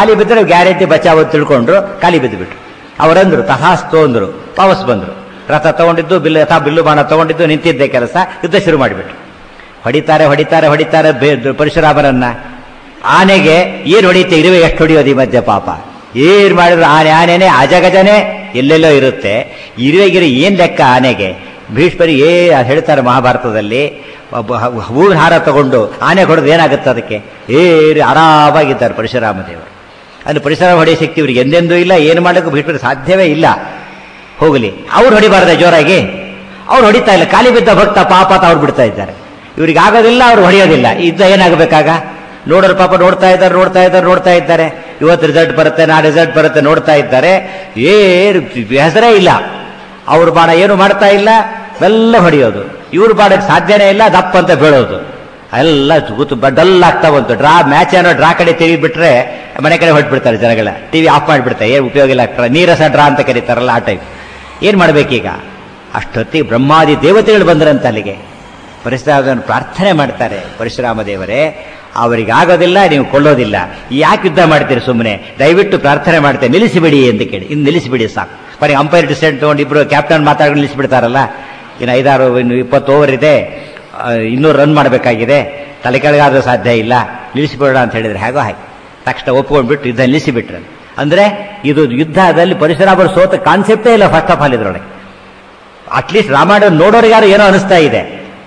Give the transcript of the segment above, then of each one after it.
ಖಾಲಿ ಬಿದ್ದರೆ ಗ್ಯಾರಂಟಿ ಬಚಾವ್ ತಿಳ್ಕೊಂಡ್ರು ಖಾಲಿ ಬಿದ್ದು ಬಿಟ್ರು ಅವರಂದ್ರು ತಥಾಸ್ತು ಅಂದ್ರು ವಾಪಸ್ ಬಂದ್ರು ರಥ ತಗೊಂಡಿದ್ದು ಬಿಲ್ಲು ಯಥಾ ಬಿಲ್ಲು ಬಾಣ ತಗೊಂಡಿದ್ದು ನಿಂತಿದ್ದೆ ಕೆಲಸ ಯುದ್ಧ ಶುರು ಮಾಡಿಬಿಟ್ರು ಹೊಡಿತಾರೆ ಹೊಡಿತಾರೆ ಹೊಡಿತಾರೆ ಬೇ- ಪರಶುರಾಮರನ್ನ ಆನೆಗೆ ಏನ್ ಹೊಡಿತೆ ಇರುವೆ ಎಷ್ಟು ಹೊಡಿಯೋದು ಈ ಮಧ್ಯೆ ಪಾಪ ಏನ್ ಮಾಡಿದ್ರು ಆನೆ ಆನೆನೆ ಅಜಗಜನೆ ಎಲ್ಲೆಲ್ಲೋ ಇರುತ್ತೆ ಇರುವೆಗಿರಿ ಏನ್ ಲೆಕ್ಕ ಆನೆಗೆ ಭೀಷ್ಮರಿ ಏ ಅದ್ ಹೇಳ್ತಾರೆ ಮಹಾಭಾರತದಲ್ಲಿ ಒಬ್ಬ ಹ- ಹೂವಿನ ಹಾರ ತಗೊಂಡು ಆನೆ ಹೊಡೆದು ಏನಾಗುತ್ತೆ ಅದಕ್ಕೆ ಏರಿ ಆರಾಮಾಗಿದ್ದಾರೆ ಪರಶುರಾಮ ದೇವರು ಅಲ್ಲಿ ಪರಶುರಾಮ ಹೊಡೆಯೋ ಶಕ್ತಿ ಇವ್ರಿಗೆ ಎಂದೆಂದೂ ಇಲ್ಲ ಏನು ಮಾಡೋಕ್ಕೂ ಭೀಷ್ಮರಿಗೆ ಸಾಧ್ಯವೇ ಇಲ್ಲ ಹೋಗಲಿ ಅವ್ರು ಹೊಡಿಬಾರ್ದೆ ಜೋರಾಗಿ ಅವ್ರು ಹೊಡಿತಾ ಇಲ್ಲ ಖಾಲಿ ಬಿದ್ದ ಭಕ್ತ ಪಾಪ ಅಂತ ಅವ್ರು ಬಿಡ್ತಾ ಇದ್ದಾರೆ ಇವ್ರಿಗೆ ಆಗೋದಿಲ್ಲ ಅವ್ರು ಹೊಡೆಯೋದಿಲ್ಲ ಇದ್ದ ಏನಾಗಬೇಕಾಗ ನೋಡೋರು ಪಾಪ ನೋಡ್ತಾ ಇದ್ದಾರೆ ನೋಡ್ತಾ ಇದ್ದಾರೆ ನೋಡ್ತಾ ಇದ್ದಾರೆ ಇವತ್ತು ರಿಸಲ್ಟ್ ಬರುತ್ತೆ ನಾ ರಿಸಲ್ಟ್ ಬರುತ್ತೆ ನೋಡ್ತಾ ಇದ್ದಾರೆ ಏನು ಹೆಸರೇ ಇಲ್ಲ ಅವ್ರ ಬಾಣ ಏನು ಮಾಡ್ತಾ ಇಲ್ಲ ಎಲ್ಲ ಹೊಡೆಯೋದು ಇವ್ರ ಬಾಡಕ್ಕೆ ಸಾಧ್ಯನೇ ಇಲ್ಲ ದಪ್ಪ ಅಂತ ಬೀಳೋದು ಎಲ್ಲ ಕೂತು ಡಲ್ ಆಗ್ತಾ ಬಂತು ಡ್ರಾ ಮ್ಯಾಚ್ ಏನೋ ಡ್ರಾ ಕಡೆ ತಿರುಗಿ ಬಿಟ್ರೆ ಮನೆ ಕಡೆ ಹೊಟ್ಬಿಡ್ತಾರೆ ಜನಗಳ ಟಿವಿ ಆಫ್ ಮಾಡಿಬಿಡ್ತಾರೆ ಏನು ಉಪಯೋಗ ಇಲ್ಲ ಆಗ್ತಾರೆ ನೀರಸ ಡ್ರಾ ಅಂತ ಕರೀತಾರಲ್ಲ ಆ ಟೈಪ್ ಏನ್ ಮಾಡ್ಬೇಕೀಗ ಅಷ್ಟೊತ್ತಿಗೆ ಬ್ರಹ್ಮಾದಿ ದೇವತೆಗಳು ಬಂದ್ರಂತ ಅಲ್ಲಿಗೆ ಪರಶುರಾಮನ ಪ್ರಾರ್ಥನೆ ಮಾಡ್ತಾರೆ ಪರಶುರಾಮ ದೇವರೇ ಅವರಿಗೆ ಆಗೋದಿಲ್ಲ ನೀವು ಕೊಳ್ಳೋದಿಲ್ಲ ಯಾಕೆ ಯುದ್ಧ ಮಾಡ್ತೀರಿ ಸುಮ್ಮನೆ ದಯವಿಟ್ಟು ಪ್ರಾರ್ಥನೆ ಮಾಡ್ತೇನೆ ನಿಲ್ಲಿಸಿಬಿಡಿ ಅಂತ ಕೇಳಿ ಇನ್ನು ನಿಲ್ಲಿಸಿಬಿಡಿ ಸಾಕು ಕೊನೆಗೆ ಅಂಪೈರ್ ಡಿಸೈಡ್ ತಗೊಂಡು ಇಬ್ರು ಕ್ಯಾಪ್ಟನ್ ಮಾತಾಡಿ ನಿಲ್ಲಿಸಿಬಿಡ್ತಾರಲ್ಲ ಇನ್ನು ಐದಾರು ಇನ್ನು ಇಪ್ಪತ್ತು ಓವರ್ ಇದೆ ಆ, ಇನ್ನೂರು ರನ್ ಮಾಡಬೇಕಾಗಿದೆ ತಲೆ ಕೆಳಗಾದ್ರೂ ಸಾಧ್ಯ ಇಲ್ಲ ನಿಲ್ಲಿಸಿಬಿಡೋಣ ಅಂತ ಹೇಳಿದ್ರೆ ಹೇಗೋ ಹಾಗೆ ತಕ್ಷಣ ಒಪ್ಕೊಂಡ್ಬಿಟ್ಟು ಯುದ್ಧ ನಿಲ್ಲಿಸಿಬಿಟ್ರೆ ಅಂದ್ರೆ ಇದು ಯುದ್ಧದಲ್ಲಿ ಪರಶುರಾಮರು ಸೋತ ಕಾನ್ಸೆಪ್ಟೇ ಇಲ್ಲ ಫಸ್ಟ್ ಆಫ್ ಆಲ್ ಇದ್ರೊಳಗೆ ಅಟ್ಲೀಸ್ಟ್ ರಾಮಾಯಣ ನೋಡೋರಿಗಾರು ಏನೋ ಅನಿಸ್ತಾ ಇದೆ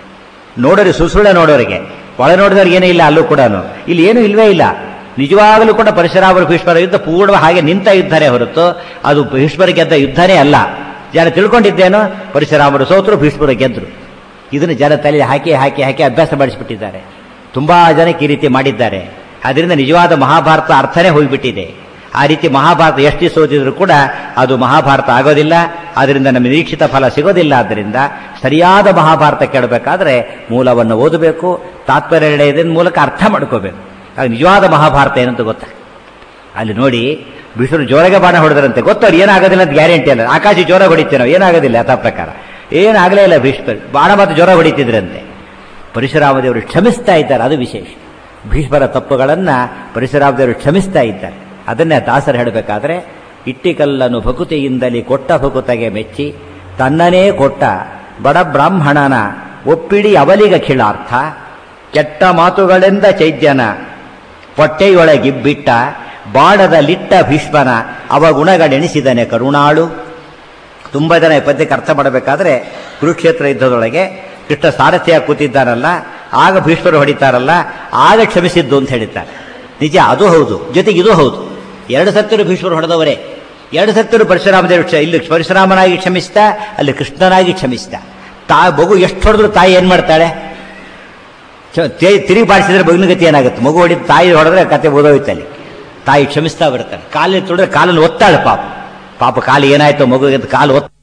ನೋಡೋರಿ ಸುಸುಳ್ಳೆ ನೋಡೋರಿಗೆ ಒಳ ನೋಡಿದವ್ರಿಗೆ ಏನೂ ಇಲ್ಲ ಅಲ್ಲೂ ಕೂಡ ಇಲ್ಲಿ ಏನೂ ಇಲ್ವೇ ಇಲ್ಲ ನಿಜವಾಗಲೂ ಕೂಡ ಪರಶುರಾಮರು ಭೀಷ್ಮರ ಯುದ್ಧ ಪೂರ್ಣ ಹಾಗೆ ನಿಂತ ಯುದ್ಧನೇ ಹೊರತು ಅದು ಭೀಷ್ಮರ ಗೆದ್ದ ಯುದ್ಧನೇ ಅಲ್ಲ ಜನ ತಿಳ್ಕೊಂಡಿದ್ದೇನೋ ಪರಶುರಾಮರು ಸೋತರು ಭೀಷ್ಮರು ಗೆದ್ರು ಇದನ್ನು ಜನ ತಲೆ ಹಾಕಿ ಹಾಕಿ ಹಾಕಿ ಅಭ್ಯಾಸ ಮಾಡಿಸಿಬಿಟ್ಟಿದ್ದಾರೆ ತುಂಬಾ ಜನಕ್ಕೆ ಈ ರೀತಿ ಮಾಡಿದ್ದಾರೆ ಅದರಿಂದ ನಿಜವಾದ ಮಹಾಭಾರತ ಅರ್ಥನೇ ಹೋಗಿಬಿಟ್ಟಿದೆ ಆ ರೀತಿ ಮಹಾಭಾರತ ಎಷ್ಟು ಸೋತಿದ್ರು ಕೂಡ ಅದು ಮಹಾಭಾರತ ಆಗೋದಿಲ್ಲ ಅದರಿಂದ ನಮಗೆ ನಿರೀಕ್ಷಿತ ಫಲ ಸಿಗೋದಿಲ್ಲ ಆದ್ದರಿಂದ ಸರಿಯಾದ ಮಹಾಭಾರತ ಕೇಳಬೇಕಾದ್ರೆ ಮೂಲವನ್ನು ಓದಬೇಕು ತಾತ್ಪರ್ಯ ನಿರ್ಣಯದ ಮೂಲಕ ಅರ್ಥ ಮಾಡ್ಕೋಬೇಕು ಆಗ ನಿಜವಾದ ಮಹಾಭಾರತ ಏನಂತ ಗೊತ್ತಾ ಅಲ್ಲಿ ನೋಡಿ ಬಿಸಿಲು ಜೋರಾಗೆ ಬಾಣ ಹೊಡೆದ್ರಂತೆ ಗೊತ್ತವ್ರು ಏನಾಗೋದಿಲ್ಲ ಅಂತ ಗ್ಯಾರಂಟಿ ಅಲ್ಲ ಆಕಾಶ ಜೋರ ಹೊಡಿತೇನೋ ಏನಾಗೋದಿಲ್ಲ ಯಥಾ ಪ್ರಕಾರ ಏನಾಗಲೇ ಇಲ್ಲ ಭೀಷ್ಮರು ಬಾಣ ಮತ್ತು ಜ್ವರ ಹೊಡಿತಿದ್ರಂತೆ ಪರಶುರಾಮದೇವರು ಕ್ಷಮಿಸ್ತಾ ಇದ್ದಾರೆ ಅದು ವಿಶೇಷ ಭೀಷ್ಮರ ತಪ್ಪುಗಳನ್ನ ಪರಶುರಾಮದೇವರು ಕ್ಷಮಿಸ್ತಾ ಇದ್ದಾರೆ ಅದನ್ನೇ ದಾಸರು ಹೇಳಬೇಕಾದ್ರೆ ಇಟ್ಟಿಕಲ್ಲನ್ನು ಭಕುತಿಯಿಂದಲೇ ಕೊಟ್ಟ ಭಕುತಗೆ ಮೆಚ್ಚಿ ತನ್ನನೇ ಕೊಟ್ಟ ಬಡ ಬ್ರಾಹ್ಮಣನ ಒಪ್ಪಿಡಿ ಅವಲಿಗ ಖಿಳಾರ್ಥ ಕೆಟ್ಟ ಮಾತುಗಳೆಂದ ಚೈದ್ಯನ ಹೊಟ್ಟೆಯೊಳಗಿಬ್ಬಿಟ್ಟ ಬಾಣದ ಲಿಟ್ಟ ಭೀಷ್ಮನ ಅವಗುಣಗಳೆಣಿಸಿದನೆ ಕರುಣಾಳು ತುಂಬಾ ಜನ ಈ ಪದ್ಯಕ್ಕೆ ಅರ್ಥ ಮಾಡಬೇಕಾದ್ರೆ ಕುರುಕ್ಷೇತ್ರ ಯುದ್ಧದೊಳಗೆ ಕೃಷ್ಣ ಸಾರಥಿಯಾಗಿ ಕೂತಿದ್ದಾನಲ್ಲ ಆಗ ಭೀಷ್ಮರು ಹೊಡಿತಾರಲ್ಲ ಆಗ ಕ್ಷಮಿಸಿದ್ದು ಅಂತ ಹೇಳಿದ್ದಾರೆ ನಿಜ ಅದು ಹೌದು ಜೊತೆಗೆ ಇದು ಹೌದು ಎರಡು ಸತ್ತರು ಭೀಷ್ಮರು ಹೊಡೆದವರೇ ಎರಡು ಸತ್ತರು ಪರಶುರಾಮದೇವರು ಕ್ಷ ಇಲ್ಲಿ ಪರಶುರಾಮನಾಗಿ ಕ್ಷಮಿಸ್ತಾ ಅಲ್ಲಿ ಕೃಷ್ಣನಾಗಿ ಕ್ಷಮಿಸ್ತಾ ತಾ ಮಗು ಎಷ್ಟು ಹೊಡೆದ್ರು ತಾಯಿ ಏನ್ ಮಾಡ್ತಾಳೆ ಚ- ತೆ- ತಿರುಗಿ ಬಾರಿಸಿದ್ರೆ ಮಗುವಿನ ಗತಿ ಏನಾಗುತ್ತೆ ಮಗು ಹೊಡಿದ ತಾಯಿ ಹೊಡೆದ್ರೆ ಕತೆ ಓದೋಯ್ತು ಅಲ್ಲಿ ತಾಯಿ ಕ್ಷಮಿಸ್ತಾ ಬರ್ತಾಳೆ ಕಾಲಿಗೆ ತೊಳೆದ್ರೆ ಕಾಲನ್ನು ಒತ್ತಾಳೆ ಪಾಪ ಪಾಪ ಕಾಲು ಏನಾಯ್ತು ಮಗುವಿಗೆ ಅಂತ ಕಾಲು ಒತ್ತ